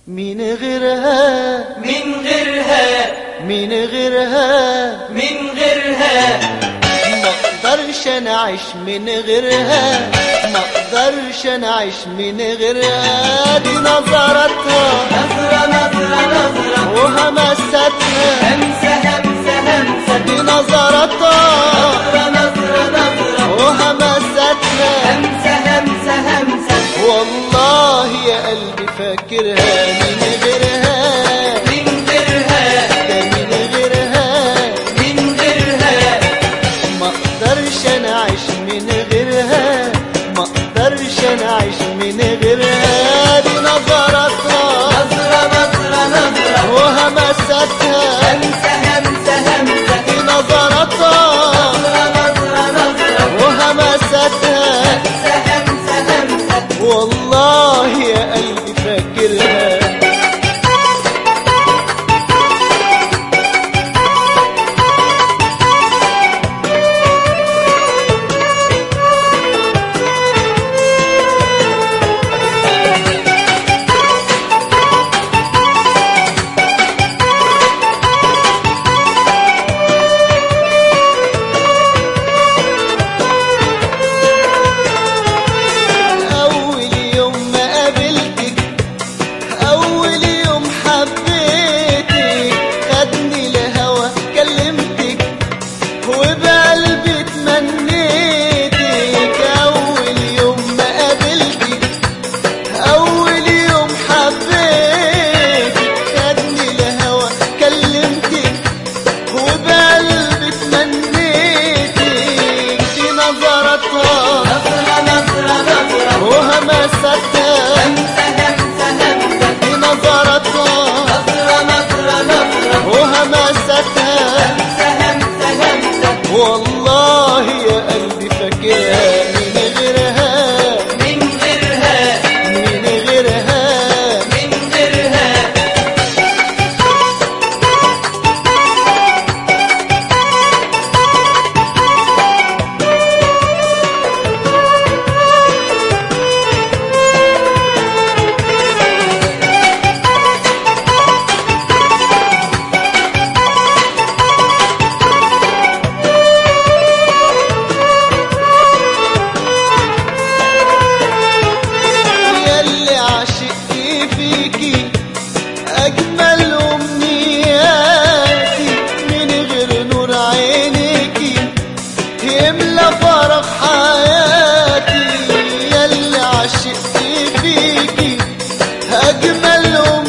من غيرها من غيرها من غيرها من غيرها ما اقدرش انا اعيش من غيرها ما اقدرش انا اعيش من غيرها دي نظرتها نظرة نظرة نظرة وهمستها همسة همسة همسة دي نظرتها نظرة نظرة نظرة وهمستها همسة همسة همسة والله يا قلبي فاكرها من غيرها من غيرها ده من غيرها من غيرها ما اقدرش انا اعيش من غيرها ما اقدرش انا اعيش من غيرها دي نظرتها نظرة نظرة نظرة وهمستها همسة همسة همسة دي نظرتها نظرة نظرة نظرة وهمستها همسة همسة همسة والله يا قلبي فاكرها أول يوم ما قابلتك أول يوم حبيتك خدني الهوى كلمتك وبقلبي تمنيتك أول يوم ما قابلتك أول يوم حبيتك خدني الهوى كلمتك وبقلبي تمنيتك دي نظرتها نظرة نظرة نظرة وهمستها همسة همسة همسة دي نظرتها نظرة نظرة نظرة وهمستها همسة همسة همسة والله يا قلبي فاكرها من غيرها من غيرها من غيرها من غيرها ياللي عشقت فيكي أجمل أمنياتي من غير نور عينيكي يملى فرح حياتي ياللي عشقت فيكي أجمل أمنياتي